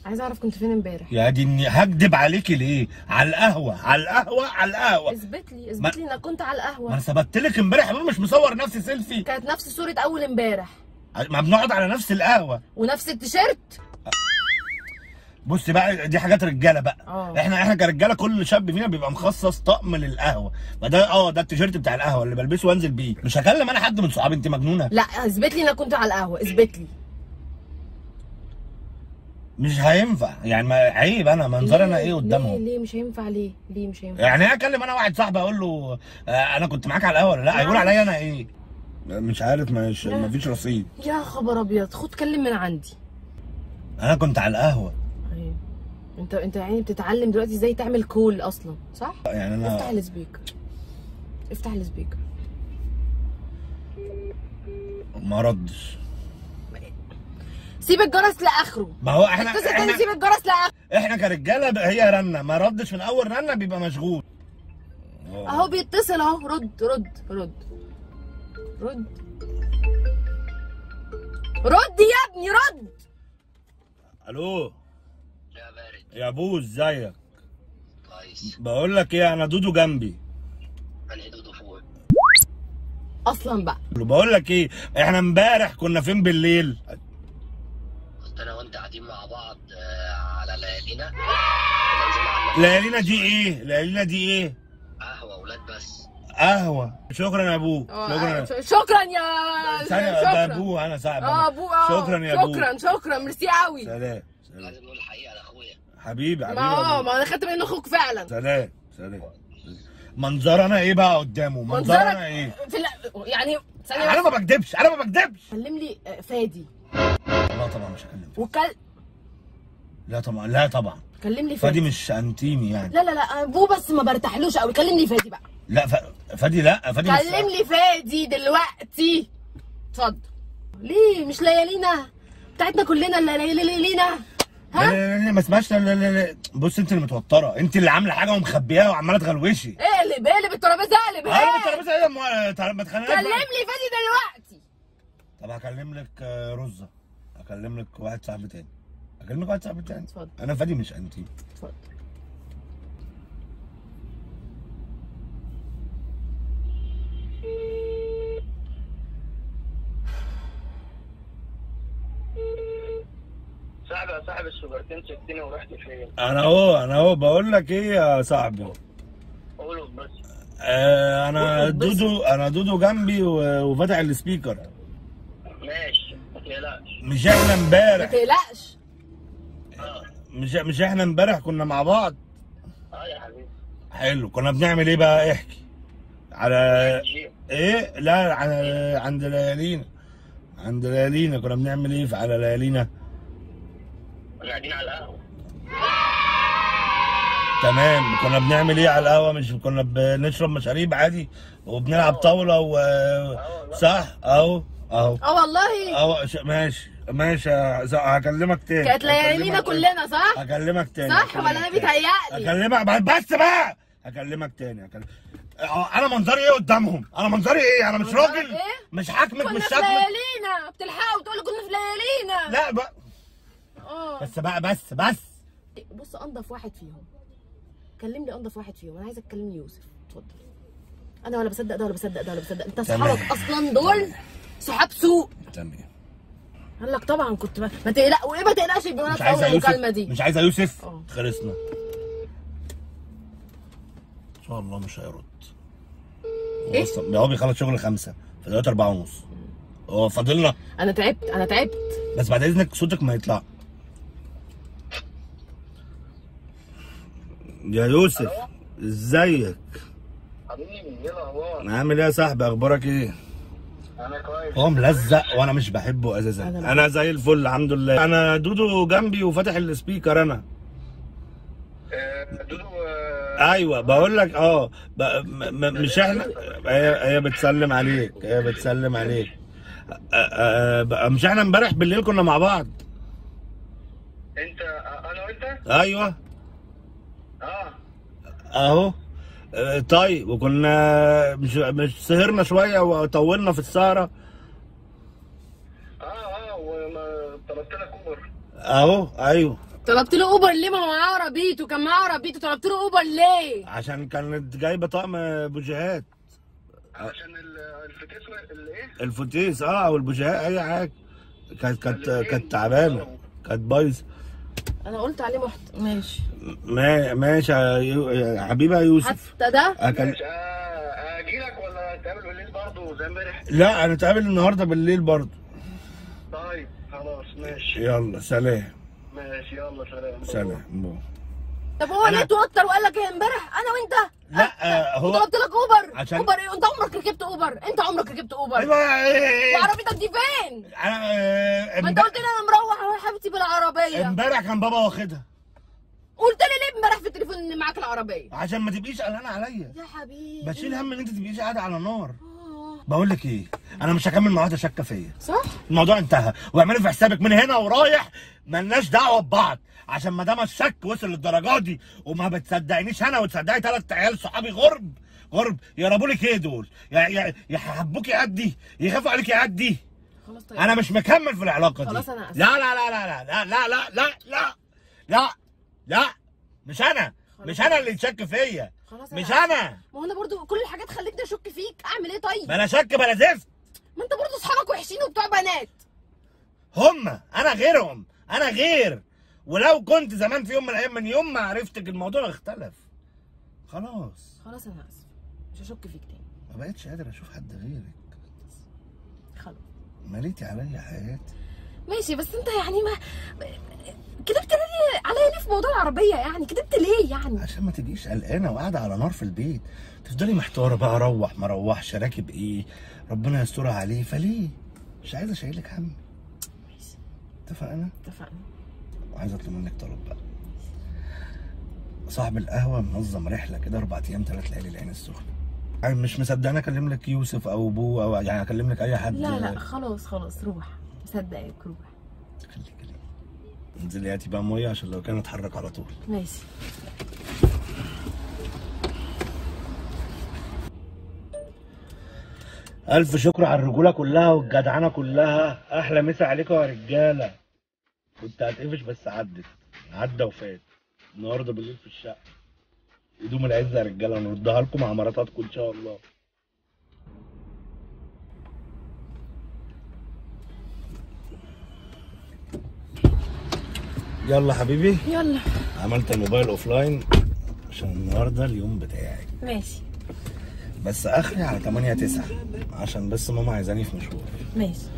عايزه اعرف كنت فين امبارح يا دي اني هكدب عليكي ليه على القهوه على القهوه على القهوه اثبت لي اثبت لي انك كنت على ما انا القهوه ثبت لك امبارح يا حبيبي مش مصور نفسي سيلفي كانت نفس صوره اول امبارح ما بنقعد على نفس القهوه ونفس التيشيرت بصي بقى دي حاجات رجاله بقى اه. احنا احنا كرجاله كل شاب فينا بيبقى مخصص طقم للقهوه فده اه ده التيشيرت بتاع القهوه اللي بلبسه وانزل بيه مش هكلم انا حد من صحابي انت مجنونه لا اثبت لي انك كنت على القهوه اثبت لي مش هينفع يعني ما عيب انا منظر انا ليه؟ ايه قدامهم ليه ليه مش هينفع ليه ليه مش هينفع يعني ايه اكلم انا واحد صاحبي اقول له آه انا كنت معاك على القهوه ولا لا هيقول عليا انا ايه مش عارف مش لا. مفيش رصيد يا خبر ابيض خد كلم من عندي انا كنت على القهوه ايوه انت انت يعني بتتعلم دلوقتي ازاي تعمل كول اصلا صح يعني افتح انا السبيكر افتح السبيكر ما ردش سيب الجرس لاخره ما هو احنا اتصل تاني احنا سيب الجرس لاخره احنا كرجاله بقى هي رنه ما ردش من اول رنه بيبقى مشغول اهو بيتصل اهو رد رد رد رد رد يا ابني رد الو يا بارد يا ابو ازيك كويس بقول لك ايه انا دودو جنبي انا دودو فوق اصلا بقى بقول لك ايه احنا امبارح كنا فين بالليل كنت انا وانت قاعدين مع بعض آه، على ليالينا كنا نزلنا على المغرب. ليالينا دي ايه ليالينا دي ايه قهوه اولاد بس قهوه شكرا يا ابو آه، شكرا شكرا يا ثانية ده شكرا ابو انا صاحب اه أنا. ابو اه شكرا يا ابو شكرا شكرا ميرسي قوي سلام سلام لازم نقول الحقيقه لاخويا حبيبي حبيبي ما يا اه أبو. ما انا خدت منه اخوك فعلا سلام سلام منظر انا ايه بقى قدامه منظر انا ايه في ال... يعني ثانيه انا بس. ما بكدبش انا ما بكدبش كلم لي آه، فادي لا طبعا مش هكلم وكل لا طبعا لا طبعا كلم لي فادي فادي مش انتيمي يعني لا لا لا ابوه بس ما برتاحلوش قوي كلم لي فادي بقى لا ف... فادي لا فادي مش كلم لي فادي دلوقتي اتفضل ليه مش ليالينا بتاعتنا كلنا اللي ليالي ليالينا لا ها لا لا ما اسمهاش لا لا لا لا بص انت اللي متوتره انت اللي عامله حاجه ومخبياها وعماله تغلوشي اقلب اقلب الترابيزه اقلب انا ايه الترابيزه ايه ما تع- ما تخليناش كلم لي فادي دلوقتي طب هكلم لك آه، رزه هكلم لك واحد صاحبي تاني هكلم لك واحد صاحبي تاني اتفضل. انا فادي مش انتيم اتفضل صاحبي يا صاحب السوبرتين سبتني ورحت فين؟ انا اهو انا اهو بقول لك ايه يا صاحبي قولوا بس آه انا قول بس. دودو انا دودو جنبي و- وفاتح السبيكر ماشي ما تقلقش مش احنا ما امبارح تقلقش اه مش مش احنا امبارح كنا مع بعض اه يا حبيبي حلو كنا بنعمل ايه بقى احكي على جي. ايه لا على عند ليالينا عند ليالينا كنا بنعمل ايه في على ليالينا كنا قاعدين على القهوه تمام كنا بنعمل ايه على القهوه مش كنا بنشرب مشاريب عادي وبنلعب طاوله و صح اهو اهو اه والله اهو ش- ماشي ماشي ه- هكلمك تاني كانت ليالينا هكلمك تاني. كلنا صح هكلمك تاني صح ولا انا هكلمك تاني. بيتهيألي هكلمك بس بقى هكلمك تاني هكلمك انا منظري ايه قدامهم انا منظري ايه انا مش منظرك راجل إيه؟ مش حاكمك كنا مش في شاكمك ليالينا بتلحقوا تقولوا كنا في ليالينا لا بقى اه بس بقى بس بس بص انضف واحد فيهم كلم لي انضف واحد فيهم انا عايزك تكلمني يوسف اتفضل انا ولا بصدق ده ولا بصدق ده ولا بصدق انت تمام. اصحابك اصلا دول صحاب سوء تمام قال لك طبعا كنت ما, ما تقلق وايه ما تقلقش بيقول مش لك اول عايزه المكالمه يوسف دي مش عايزه يوسف اه. خلصنا ان شاء الله مش هيرد هو ايه؟ أصلاً- هو بيخلص شغل خمسة فدلوقتي أربعة ونص هو فاضلنا انا تعبت انا تعبت بس بعد إذنك صوتك ما يطلع يا يوسف ازيك حبيبي ايه الاخبار؟ عامل ايه يا صاحبي اخبارك ايه انا كويس هو ملزق وانا مش بحبه اساسا أنا انا زي الفل الحمد لله انا دودو جنبي وفاتح السبيكر انا آه، دودو آه، ايوه بقول لك اه ب... م... م... مش احنا هي هي بتسلم عليك هي بتسلم عليك أ... أ... أ... مش احنا امبارح بالليل كنا مع بعض انت آه، انا وانت؟ ايوه اه اهو آه، طيب وكنا مش مش سهرنا شويه وطولنا في السهره اه اه وما طلبت لك اوبر اهو ايوه طلبت له اوبر ليه ما هو معاه عربيته كان معاه عربيته طلبت له اوبر ليه عشان كانت جايبه طقم بوجيهات عشان ال- الفتيس الايه؟ الفتيس اه او البوجيهات اي حاجه كانت كانت كانت تعبانه كانت بايظه انا قلت عليه محت ماشي ما- ماشي يا يو- يا حبيبي يا يوسف حتى ده أكل... ماشي آه، اجي لك ولا نتقابل بالليل برضه زي امبارح؟ لا هنتقابل النهارده بالليل برضه طيب خلاص ماشي يلا سلام ماشي يلا سلام سلام باي. طب هو ليه توتر وقال لك ايه امبارح انا وانت لا آه، هو طلبت لك اوبر عشان- اوبر ايه انت عمرك ركبت اوبر انت عمرك ركبت اوبر ايوه إيه، وعربيتك دي فين انا آه، ما انت امبارح- قلت لي انا مروح يا حبيبتي بالعربيه امبارح كان بابا واخدها قلت لي ليه امبارح في التليفون ان معاك العربيه عشان ما تبقيش قلقانه عليا يا حبيبي بشيل هم ان انت تبقيش قاعده على نار آه. بقول لك ايه انا مش هكمل معاها شاكه فيا صح الموضوع انتهى واعملي في حسابك من هنا ورايح ملناش دعوه ببعض عشان ما دام الشك وصل للدرجه دي وما بتصدقنيش انا وتصدقي ثلاث عيال صحابي غرب غرب يقربوا لك ايه دول يا يا يحبوكي قدي يخافوا عليكي قدي خلاص طيب انا مش مكمل في العلاقه دي خلاص أنا آسف. لا لا لا لا لا لا لا لا لا لا لا مش انا خلاص. مش انا اللي يتشك فيا خلاص مش آسف. انا ما هو انا برضو كل الحاجات خلتني اشك فيك اعمل ايه طيب بلا شك بلا زفت ما انت برضو اصحابك وحشين وبتوع بنات هم انا غيرهم انا غير ولو كنت زمان في يوم من الايام من يوم ما عرفتك الموضوع اختلف خلاص خلاص انا اسف مش هشك فيك تاني ما بقتش قادر اشوف حد غيرك خلاص مليتي عليا حياتي ماشي بس انت يعني ما كدبت ليه عليا ليه في موضوع العربيه يعني كدبت ليه يعني عشان ما تبقيش قلقانه وقاعده على نار في البيت تفضلي محتاره بقى اروح ما اروحش راكب ايه ربنا يسترها عليه فليه مش عايز اشيلك هم اتفقنا اتفقنا وعايز اطلب منك طلب بقى صاحب القهوه منظم رحله كده اربع ايام ثلاث ليالي العين السخنه انا مش مصدقني اكلم لك يوسف او ابوه او يعني اكلم لك اي حد لا لا خلاص خلاص روح مصدقك روح خليك ليه انزلي هاتي بقى ميه عشان لو كان اتحرك على طول ماشي الف شكر على الرجوله كلها والجدعنه كلها احلى مسا عليكم يا رجاله كنت هتقفش بس عدت عدى وفات النهارده بالليل في الشقه هدوم العز يا رجاله نردها لكم مع مراتاتكم ان شاء الله يلا حبيبي يلا عملت الموبايل اوفلاين عشان النهارده اليوم بتاعي ماشي بس اخري على 8 9 عشان بس ماما عايزاني في مشوار ماشي